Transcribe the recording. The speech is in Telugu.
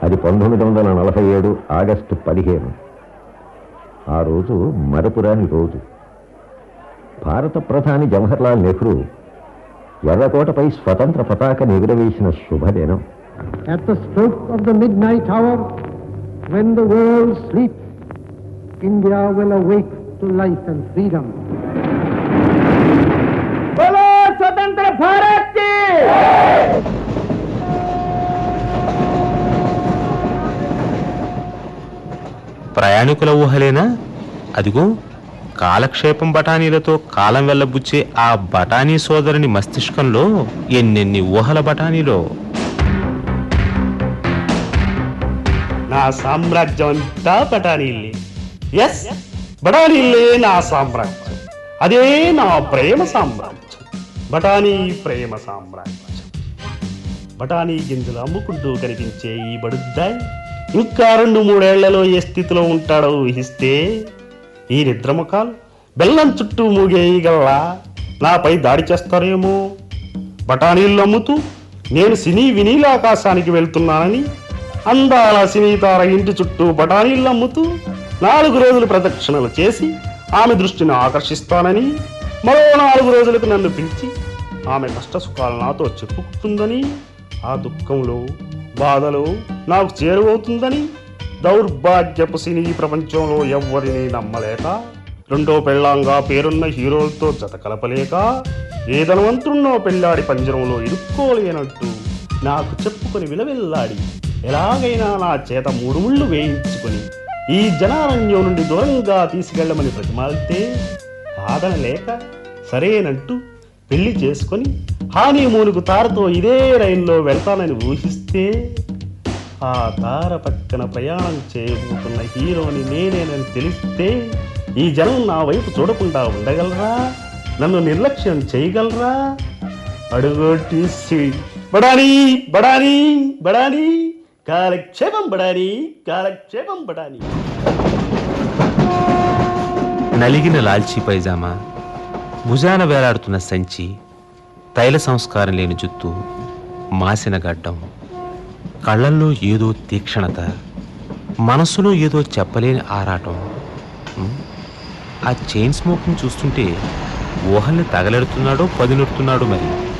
అది పంతొమ్మిది వందల నలభై ఏడు ఆగస్టు పదిహేను ఆ రోజు మరపురాని రోజు భారత ప్రధాని జవహర్లాల్ నెహ్రూ ఎర్రకోటపై స్వతంత్ర పతాకను ఎగురవేసిన శుభదినం At the stroke of the midnight hour, when the world sleeps, India will awake to life and freedom. बोलो स्वतंत्र भारत की ప్రయాణికుల ఊహలేనా అదిగో కాలక్షేపం బఠానీలతో కాలం వెళ్ళబుచ్చే ఆ బఠానీ సోదరుని మస్తిష్కంలో ఎన్నెన్ని ఊహల బఠానీలో నా సామ్రాజ్యం అంతా బఠానీల్లే ఎస్ బఠానీల్లే నా సామ్రాజ్యం అదే నా ప్రేమ సామ్రాజ్యం బఠానీ ప్రేమ సామ్రాజ్యం బఠానీ గింజలు అమ్ముకుంటూ కనిపించే ఈ బడుద్దాయి ఇంకా రెండు మూడేళ్లలో ఏ స్థితిలో ఉంటాడో ఊహిస్తే ఈ నిద్రముఖాలు బెల్లం చుట్టూ మూగేయగల్లా నాపై దాడి చేస్తారేమో బఠానీళ్ళు అమ్ముతూ నేను సినీ వినీల ఆకాశానికి వెళ్తున్నానని అందాల సినీతార ఇంటి చుట్టూ బఠానీళ్ళు అమ్ముతూ నాలుగు రోజులు ప్రదక్షిణలు చేసి ఆమె దృష్టిని ఆకర్షిస్తానని మరో నాలుగు రోజులకు నన్ను పిలిచి ఆమె కష్ట సుఖాలు నాతో చెప్పుకుంటుందని ఆ దుఃఖంలో బాధలో నాకు చేరువవుతుందని దౌర్భాగ్యపు సినీ ప్రపంచంలో ఎవ్వరిని నమ్మలేక రెండో పెళ్ళాంగా పేరున్న హీరోలతో జత కలపలేక ఏ ధనవంతున్నో పెళ్ళాడి పంజరంలో ఇరుక్కోలేనట్టు నాకు చెప్పుకొని విలవిల్లాడి ఎలాగైనా నా చేత మూడు ముళ్ళు వేయించుకొని ఈ జనారణ్యం నుండి దూరంగా తీసుకెళ్ళమని ప్రతిమాలితే కాదనలేక సరేనంటూ పెళ్లి చేసుకొని హానీమూనుకు తారతో ఇదే రైల్లో వెళ్తానని ఊహిస్తే ఆ తార పక్కన ప్రయాణం చేయబోతున్న హీరోని నేనేనని తెలిస్తే ఈ జనం నా వైపు చూడకుండా ఉండగలరా నన్ను నిర్లక్ష్యం చేయగలరా అడుగొట్టేసి బడానీ బడానీ బడానీ కాలక్షేపం బడానీ కాలక్షేపం బడానీ నలిగిన లాల్చీ పైజామా భుజాన వేలాడుతున్న సంచి తైల సంస్కారం లేని జుత్తు మాసిన గడ్డం కళ్ళల్లో ఏదో తీక్షణత మనసులో ఏదో చెప్పలేని ఆరాటం ఉమ్, ఆ చైన్ స్మోకింగ్ చూస్తుంటే ఊహల్ని తగలెడుతున్నాడో పదినెడుతున్నాడో మరి